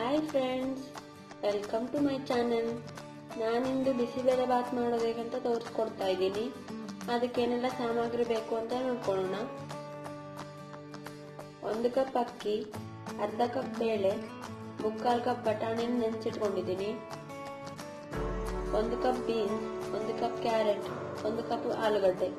hi friends welcome to my channel ನಾನಿಂದು ಬಿಸಿಬೇಳೆ ಬಾತ್ ಮಾಡೋದು ಹೇಗಂತ ತೋರಿಸ್ಕೊಡ್ತಾ ಇದ್ದೀನಿ ಅದಕ್ಕೇನೆಲ್ಲ ಸಾಮಗ್ರಿ ಬೇಕು ಅಂತ ನೋಡ್ಕೊಳ್ಳೋಣ ಒಂದು ಕಪ್ ಅಕ್ಕಿ ಅರ್ಧ ಕಪ್ ಬೇಳೆ ಮುಕ್ಕಾಲು ಕಪ್ ಬಟಾಣಿ ನೆನೆಸಿಟ್ಕೊಂಡಿದ್ದೀನಿ ಒಂದು ಕಪ್ ಬೀನ್ಸ್ ಒಂದು ಕಪ್ ಕ್ಯಾರೆಟ್ ಒಂದು ಕಪ್ ಆಲೂಗಡ್ಡೆ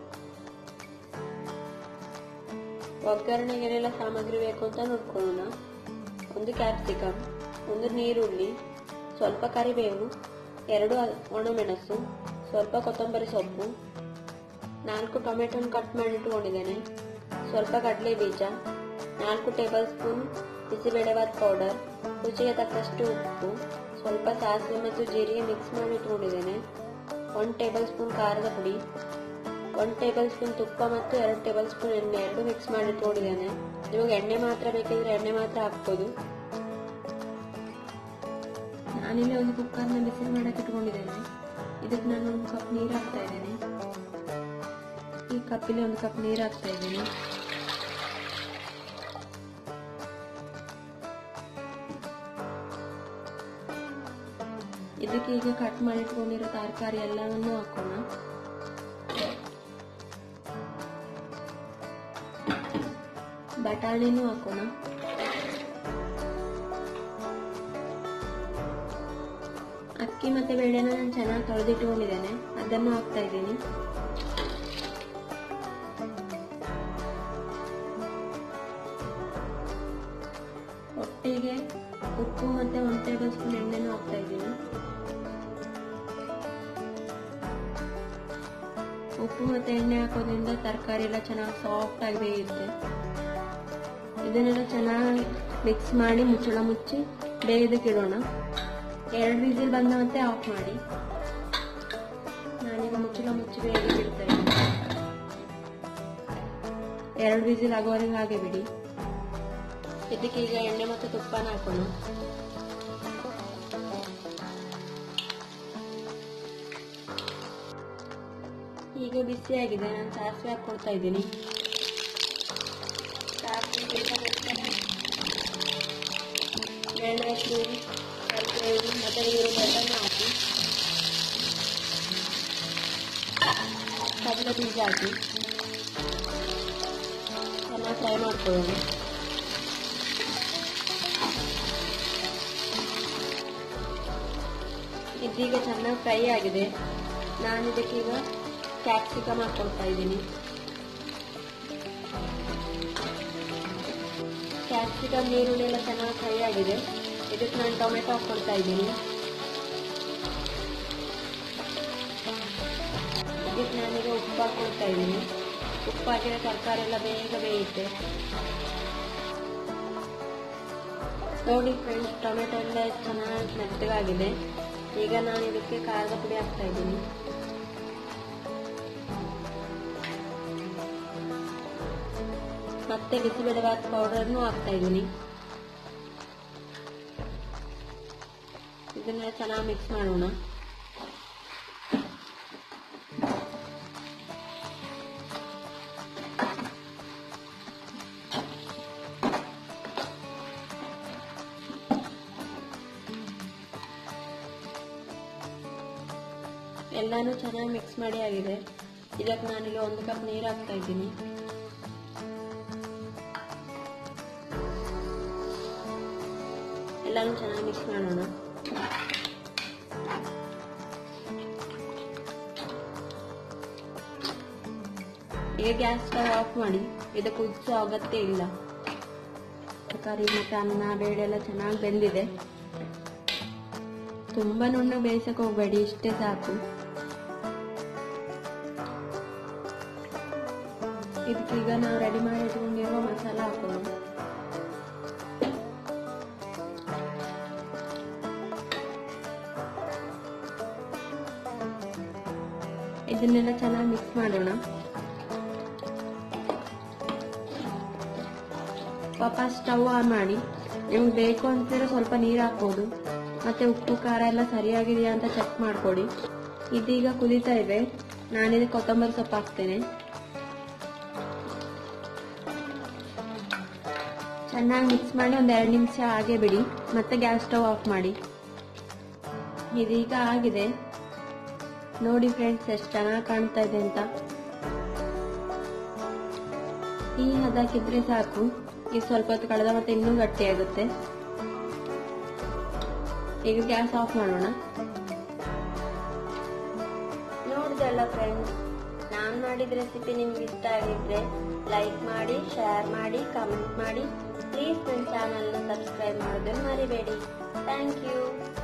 ಒಗ್ಗರಣೆಗೆ ಏನೆಲ್ಲ ಸಾಮಗ್ರಿ ಬೇಕು ಅಂತ ನೋಡ್ಕೊಳ್ಳೋಣ ಒಂದು ಕ್ಯಾಪ್ಸಿಕಮ್ ಒಂದು ನೀರುಳ್ಳಿ ಸ್ವಲ್ಪ ಕರಿಬೇವು ಎರಡು ಒಣಮೆಣಸು ಸ್ವಲ್ಪ ಕೊತ್ತಂಬರಿ ಸೊಪ್ಪು ನಾಲ್ಕು ಟೊಮೆಟೊನ ಕಟ್ ಮಾಡಿ ಇಟ್ಕೊಂಡಿದ್ದೇನೆ ಸ್ವಲ್ಪ ಕಡಲೆ ಬೀಜ ನಾಲ್ಕು ಟೇಬಲ್ ಸ್ಪೂನ್ ಬಿಸಿಬೇಳೆಭಾತ್ ಪೌಡರ್ ರುಚಿಗೆ ತಕ್ಕಷ್ಟು ಉಪ್ಪು ಸ್ವಲ್ಪ ಸಾಸಿವೆ ಮತ್ತು ಜೀರಿಗೆ ಮಿಕ್ಸ್ ಮಾಡಿ ಇಟ್ಕೊಂಡಿದ್ದೇನೆ ಒನ್ ಟೇಬಲ್ ಸ್ಪೂನ್ ಖಾರದ ಪುಡಿ ಒನ್ ಟೇಬಲ್ ಸ್ಪೂನ್ ತುಪ್ಪ ಮತ್ತು ಎರಡು ಟೇಬಲ್ ಸ್ಪೂನ್ ಎಣ್ಣೆ ಎರಡು ಮಿಕ್ಸ್ ಮಾಡಿ ಇಟ್ಕೊಂಡಿದ್ದೇನೆ ನಿಮಗೆ ಎಣ್ಣೆ ಮಾತ್ರ ಬೇಕಿದ್ರೆ ಎಣ್ಣೆ ಮಾತ್ರ ಹಾಕ್ಬೋದು ನಾನಿಲ್ಲಿ ಒಂದು ಕುಕ್ಕರ್ನ ಬಿಸಿ ಮಾಡಕ್ಕೆ ಇಟ್ಕೊಂಡಿದ್ದೇನೆ ಇದಕ್ಕೆ ನಾನು ಒಂದು ಕಪ್ ನೀರು ಹಾಕ್ತಾ ಇದ್ದೇನೆ ಈ ಕಪ್ಪಿಗೆ ಒಂದು ಕಪ್ ನೀರು ಹಾಕ್ತಾ ಇದ್ದೇನೆ ಇದಕ್ಕೆ ಈಗ ಕಟ್ ಮಾಡಿ ಇಟ್ಕೊಂಡಿರೋ ತರಕಾರಿ ಎಲ್ಲವನ್ನು ಹಾಕೋಣ ಬಟಾಣಿನೂ ಹಾಕೋಣ ಅಕ್ಕಿ ಮತ್ತೆ ಬೇಳೆನ ನಾನು ಚೆನ್ನಾಗಿ ತೊಳೆದಿಟ್ಕೊಂಡಿದ್ದೇನೆ ಅದನ್ನು ಹಾಕ್ತಾ ಇದ್ದೀನಿ ಒಟ್ಟಿಗೆ ಉಪ್ಪು ಮತ್ತೆ ಒಂದು ಟೇಬಲ್ ಸ್ಪೂನ್ ಎಣ್ಣೆನೂ ಹಾಕ್ತಾ ಇದ್ದೀನಿ ಉಪ್ಪು ಮತ್ತೆ ಎಣ್ಣೆ ಹಾಕೋದ್ರಿಂದ ತರಕಾರಿ ಎಲ್ಲ ಚೆನ್ನಾಗಿ ಸಾಫ್ಟ್ ಆಗಿ ಬೇಯುತ್ತೆ ಇದನ್ನೆಲ್ಲ ಚೆನ್ನಾಗಿ ಮಿಕ್ಸ್ ಮಾಡಿ ಮುಚ್ಚಳ ಮುಚ್ಚಿ ಬೇಯೋದಕ್ಕೆ ಇಡೋಣ ಎರಡು ವಿಸಿಲ್ ಬಂದ ಮತ್ತೆ ಆಫ್ ಮಾಡಿ ನಾನೀಗ ಮುಚ್ಚಳ ಮುಚ್ಚಿ ಬೇಯೋದಕ್ಕೆ ಇಡ್ತಾ ಇದ್ದೀನಿ ಎರಡು ವಿಸಿಲ್ ಆಗೋವರೆಗೆ ಹಾಗೆ ಬಿಡಿ ಇದಕ್ಕೆ ಈಗ ಎಣ್ಣೆ ಮತ್ತು ತುಪ್ಪನ ಹಾಕೋಣ ಈಗ ಬಿಸಿಯಾಗಿದೆ ನಾನು ಸಾಸಿವೆ ಹಾಕೊಳ್ತಾ ಇದ್ದೀನಿ ಸಾಸಿವೆ ಮೆಣಸು ಕರಿಬೇವು ಮತ್ತು ಈರುಳ್ಳಿ ಎಲ್ಲನೂ ಹಾಕಿ ಕಡಲೆ ಬೀಜ ಹಾಕಿ ಚೆನ್ನಾಗಿ ಫ್ರೈ ಮಾಡ್ಕೊಳ್ಳೋಣ ಇದೀಗ ಚೆನ್ನಾಗಿ ಫ್ರೈ ಆಗಿದೆ ನಾನು ಇದಕ್ಕೀಗ ಕ್ಯಾಪ್ಸಿಕಮ್ ಹಾಕೊಳ್ತಾ ಇದ್ದೀನಿ ಕ್ಯಾಪ್ಸಿಕಮ್ ನೀರುಳ್ಳಿ ಎಲ್ಲ ಚೆನ್ನಾಗಿ ಫ್ರೈ ಆಗಿದೆ ಇದಕ್ಕೆ ನಾನು ಟೊಮೆಟೊ ಹಾಕ್ಕೊಳ್ತಾ ಇದ್ದೀನಿ ಇದಕ್ಕೆ ನಾನೀಗ ಉಪ್ಪು ಹಾಕ್ಕೊಳ್ತಾ ಇದ್ದೀನಿ ಉಪ್ಪು ಹಾಕಿದ್ರೆ ತರಕಾರಿ ಎಲ್ಲ ಬೇಗ ಬೇಯುತ್ತೆ ನೋಡಿ ಫ್ರೆಂಡ್ಸ್ ಟೊಮೆಟೊ ಎಲ್ಲ ಚೆನ್ನಾಗಿ ಮೆತ್ತಗಾಗಿದೆ ಈಗ ನಾನು ಇದಕ್ಕೆ ಖಾರದ ಪುಡಿ ಹಾಕ್ತಾ ಇದ್ದೀನಿ ಮತ್ತೆ ಬಿಸಿಬೇಳೆಭಾತ್ ಪೌಡರ್ನು ಹಾಕ್ತಾ ಇದ್ದೀನಿ ಇದನ್ನ ಚೆನ್ನಾಗಿ ಮಿಕ್ಸ್ ಮಾಡೋಣ ಎಲ್ಲಾನು ಚೆನ್ನಾಗಿ ಮಿಕ್ಸ್ ಮಾಡಿ ಆಗಿದೆ ಇದಕ್ಕೆ ನಾನೀಗ ಒಂದು ಕಪ್ ನೀರು ಹಾಕ್ತಾ ಇದ್ದೀನಿ ಎಲ್ಲಾನು ಚೆನ್ನಾಗಿ ಮಿಕ್ಸ್ ಮಾಡೋಣ ಈಗ ಗ್ಯಾಸ್ ಸ್ಟವ್ ಆಫ್ ಮಾಡಿ ಇದು ಕುದಿಸೋ ಅಗತ್ಯ ಇಲ್ಲ ತರಕಾರಿ ಮತ್ತೆ ಅನ್ನ ಬೇಳೆ ಎಲ್ಲ ಚೆನ್ನಾಗಿ ಬೆಂದಿದೆ ತುಂಬಾ ನುಣ್ಣಗೆ ಬೇಯಿಸಕ್ಕೆ ಹೋಗಬೇಡಿ ಇಷ್ಟೇ ಸಾಕು ಇದಕ್ಕೀಗ ನಾವು ರೆಡಿ ಮಾಡಿ ಇಟ್ಕೊಂಡಿರೋ ಮಸಾಲ ಹಾಕೋಣ ಇದನ್ನೆಲ್ಲ ಚೆನ್ನಾಗಿ ಮಿಕ್ಸ್ ಮಾಡೋಣ ಪಾಪ ಸ್ಟವ್ ಆನ್ ಮಾಡಿ ನಿಮ್ಗೆ ಬೇಕು ಅಂತಿದ್ರೆ ಸ್ವಲ್ಪ ನೀರು ಹಾಕ್ಬೋದು ಮತ್ತೆ ಉಪ್ಪು ಖಾರ ಎಲ್ಲ ಸರಿಯಾಗಿದೆಯಾ ಅಂತ ಚೆಕ್ ಮಾಡ್ಕೊಡಿ ಇದೀಗ ಕುದೀತಾ ಇದೆ ನಾನಿದಕ್ಕೆ ಕೊತ್ತಂಬರಿ ಸೊಪ್ಪು ಹಾಕ್ತೇನೆ ಚೆನ್ನಾಗಿ ಮಿಕ್ಸ್ ಮಾಡಿ ಒಂದು ಎರಡು ನಿಮಿಷ ಹಾಗೆ ಬಿಡಿ ಮತ್ತೆ ಗ್ಯಾಸ್ ಸ್ಟವ್ ಆಫ್ ಮಾಡಿ ಇದೀಗ ಆಗಿದೆ ನೋಡಿ ಫ್ರೆಂಡ್ಸ್ ಎಷ್ಟು ಚೆನ್ನಾಗಿ ಕಾಣ್ತಾ ಇದೆ ಅಂತ ಈ ಹದಕ್ಕಿದ್ರೆ ಸಾಕು ಈಗ ಸ್ವಲ್ಪ ಹೊತ್ತು ಕಳೆದ ಮತ್ತೆ ಇನ್ನೂ ಗಟ್ಟಿಯಾಗುತ್ತೆ ಈಗ ಗ್ಯಾಸ್ ಆಫ್ ಮಾಡೋಣ ನೋಡಿದಲ್ಲ ಫ್ರೆಂಡ್ಸ್ ನಾನು ಮಾಡಿದ ರೆಸಿಪಿ ನಿಮ್ಗೆ ಇಷ್ಟ ಆಗಿದ್ರೆ ಲೈಕ್ ಮಾಡಿ ಶೇರ್ ಮಾಡಿ ಕಮೆಂಟ್ ಮಾಡಿ ಪ್ಲೀಸ್ ನನ್ನ ಚಾನಲ್ನ ಸಬ್ಸ್ಕ್ರೈಬ್ ಮಾಡೋದನ್ನು ಮರಿಬೇಡಿ ಥ್ಯಾಂಕ್ ಯು